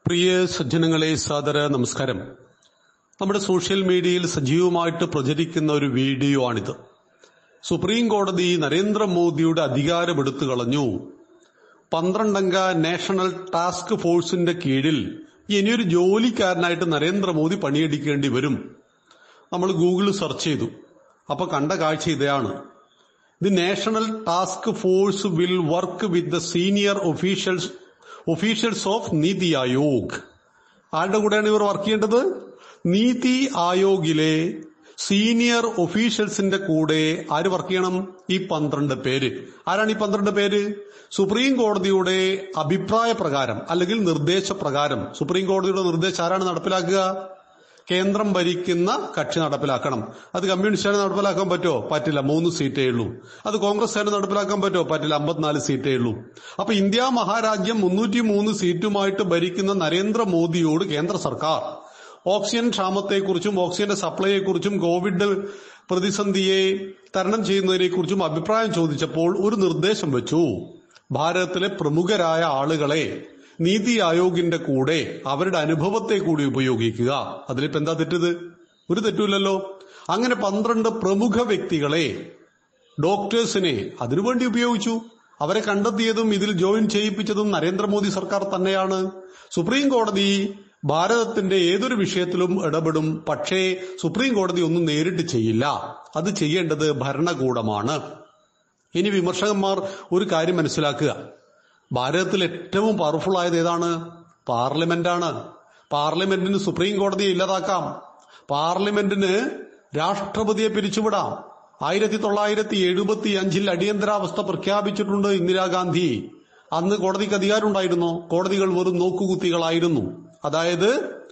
പ്രിയ സജ്ജനങ്ങളെ സാദര നമസ്കാരം നമ്മുടെ സോഷ്യൽ മീഡിയയിൽ സജീവമായിട്ട് പ്രചരിക്കുന്ന ഒരു വീഡിയോ ആണിത് സുപ്രീം കോടതി നരേന്ദ്രമോദിയുടെ അധികാരം എടുത്തു കളഞ്ഞു പന്ത്രണ്ടംഗ നാഷണൽ ടാസ്ക് ഫോഴ്സിന്റെ കീഴിൽ ഇനിയൊരു ജോലിക്കാരനായിട്ട് നരേന്ദ്രമോദി പണിയെടുക്കേണ്ടി വരും നമ്മൾ ഗൂഗിളിൽ സെർച്ച് ചെയ്തു അപ്പൊ കണ്ട കാഴ്ച ഇതാണ് the national task force will work with the senior officials officials of Niti Aayog ആരുടെ കൂടെയാണ് ഇവർ വർക്ക് ചെയ്യേണ്ടത് നീതി ആയോഗിലെ സീനിയർ ഒഫീഷ്യൽസിന്റെ കൂടെ ആര് വർക്ക് ചെയ്യണം ഈ പന്ത്രണ്ട് പേര് ആരാണ് ഈ പന്ത്രണ്ട് പേര് സുപ്രീം കോടതിയുടെ അഭിപ്രായ പ്രകാരം അല്ലെങ്കിൽ നിർദ്ദേശപ്രകാരം സുപ്രീം കോടതിയുടെ നിർദ്ദേശം ആരാണ് നടപ്പിലാക്കുക കേന്ദ്രം ഭരിക്കുന്ന കക്ഷി നടപ്പിലാക്കണം അത് കമ്മ്യൂണിസ്റ്റുകാരെ നടപ്പിലാക്കാൻ പറ്റുമോ പറ്റില്ല മൂന്ന് സീറ്റേ ഉള്ളൂ അത് കോൺഗ്രസ്സുകാരെ നടപ്പിലാക്കാൻ പറ്റുമോ പറ്റില്ല അമ്പത്തിനാല് സീറ്റേ ഉള്ളൂ അപ്പൊ ഇന്ത്യ മഹാരാജ്യം മുന്നൂറ്റി മൂന്ന് സീറ്റുമായിട്ട് ഭരിക്കുന്ന നരേന്ദ്രമോദിയോട് കേന്ദ്ര സർക്കാർ ഓക്സിജൻ ക്ഷാമത്തെക്കുറിച്ചും ഓക്സിജന്റെ സപ്ലൈയെക്കുറിച്ചും കോവിഡ് പ്രതിസന്ധിയെ തരണം ചെയ്യുന്നതിനെക്കുറിച്ചും അഭിപ്രായം ചോദിച്ചപ്പോൾ ഒരു നിർദ്ദേശം വെച്ചു ഭാരതത്തിലെ പ്രമുഖരായ ആളുകളെ നീതി ആയോഗിന്റെ കൂടെ അവരുടെ അനുഭവത്തെ കൂടി ഉപയോഗിക്കുക അതിലിപ്പോ എന്താ തെറ്റത് ഒരു തെറ്റുമില്ലല്ലോ അങ്ങനെ പന്ത്രണ്ട് പ്രമുഖ വ്യക്തികളെ ഡോക്ടേഴ്സിനെ അതിനുവേണ്ടി ഉപയോഗിച്ചു അവരെ കണ്ടെത്തിയതും ഇതിൽ ജോയിൻ ചെയ്യിപ്പിച്ചതും നരേന്ദ്രമോദി സർക്കാർ തന്നെയാണ് സുപ്രീം കോടതി ഭാരതത്തിന്റെ ഏതൊരു വിഷയത്തിലും ഇടപെടും പക്ഷേ സുപ്രീം കോടതി ഒന്നും നേരിട്ട് ചെയ്യില്ല അത് ചെയ്യേണ്ടത് ഭരണകൂടമാണ് ഇനി വിമർശകന്മാർ ഒരു കാര്യം മനസ്സിലാക്കുക ഭാരതത്തിൽ ഏറ്റവും പവർഫുൾ ആയത് ഏതാണ് പാർലമെന്റാണ് പാർലമെന്റിന് സുപ്രീം കോടതിയെ ഇല്ലാതാക്കാം പാർലമെന്റിന് രാഷ്ട്രപതിയെ പിരിച്ചുവിടാം ആയിരത്തി തൊള്ളായിരത്തി എഴുപത്തി അഞ്ചിൽ അടിയന്തരാവസ്ഥ പ്രഖ്യാപിച്ചിട്ടുണ്ട് ഇന്ദിരാഗാന്ധി അന്ന് കോടതിക്ക് അധികാരമുണ്ടായിരുന്നു കോടതികൾ വെറും നോക്കുകുത്തികളായിരുന്നു അതായത്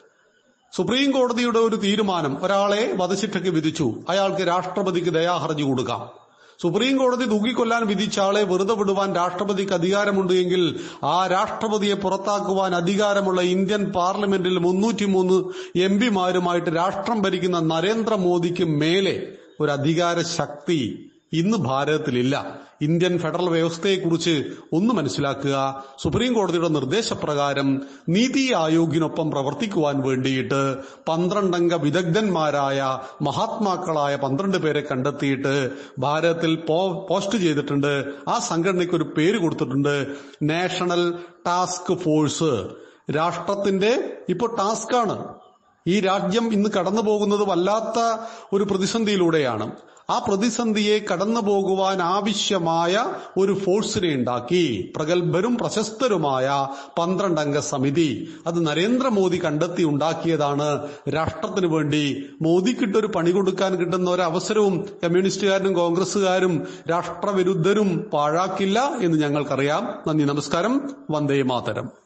സുപ്രീം കോടതിയുടെ ഒരു തീരുമാനം ഒരാളെ വധശിക്ഷയ്ക്ക് വിധിച്ചു അയാൾക്ക് രാഷ്ട്രപതിക്ക് ദയാഹർജി കൊടുക്കാം സുപ്രീം കോടതി തൂക്കിക്കൊല്ലാൻ വിധിച്ച ആളെ വെറുതെ വിടുവാൻ രാഷ്ട്രപതിക്ക് അധികാരമുണ്ട് എങ്കിൽ ആ രാഷ്ട്രപതിയെ പുറത്താക്കുവാൻ അധികാരമുള്ള ഇന്ത്യൻ പാർലമെന്റിൽ മുന്നൂറ്റിമൂന്ന് എം പിമാരുമായിട്ട് രാഷ്ട്രം ഭരിക്കുന്ന നരേന്ദ്രമോദിക്ക് മേലെ ഒരു അധികാര ശക്തി ഇന്ന് ഭാരതത്തിലില്ല ഇന്ത്യൻ ഫെഡറൽ വ്യവസ്ഥയെക്കുറിച്ച് ഒന്ന് മനസ്സിലാക്കുക സുപ്രീം കോടതിയുടെ നിർദ്ദേശപ്രകാരം നീതി ആയോഗിനൊപ്പം പ്രവർത്തിക്കുവാൻ വേണ്ടിയിട്ട് പന്ത്രണ്ടംഗ വിദഗ്ധന്മാരായ മഹാത്മാക്കളായ പന്ത്രണ്ട് പേരെ കണ്ടെത്തിയിട്ട് ഭാരതത്തിൽ പോസ്റ്റ് ചെയ്തിട്ടുണ്ട് ആ സംഘടനയ്ക്ക് ഒരു പേര് കൊടുത്തിട്ടുണ്ട് നാഷണൽ ടാസ്ക് ഫോഴ്സ് രാഷ്ട്രത്തിന്റെ ഇപ്പോൾ ടാസ്കാണ് ഈ രാജ്യം ഇന്ന് കടന്നു പോകുന്നത് വല്ലാത്ത ഒരു പ്രതിസന്ധിയിലൂടെയാണ് ആ പ്രതിസന്ധിയെ കടന്നു പോകുവാൻ ആവശ്യമായ ഒരു ഫോഴ്സിനെ ഉണ്ടാക്കി പ്രഗത്ഭരും പ്രശസ്തരുമായ പന്ത്രണ്ടംഗ സമിതി അത് നരേന്ദ്രമോദി കണ്ടെത്തി ഉണ്ടാക്കിയതാണ് രാഷ്ട്രത്തിന് വേണ്ടി മോദിക്കിട്ടൊരു പണി കൊടുക്കാൻ കിട്ടുന്ന ഒരു അവസരവും കമ്മ്യൂണിസ്റ്റുകാരും കോൺഗ്രസുകാരും രാഷ്ട്രവിരുദ്ധരും പാഴാക്കില്ല എന്ന് ഞങ്ങൾക്കറിയാം നന്ദി നമസ്കാരം വന്ദേ മാതരം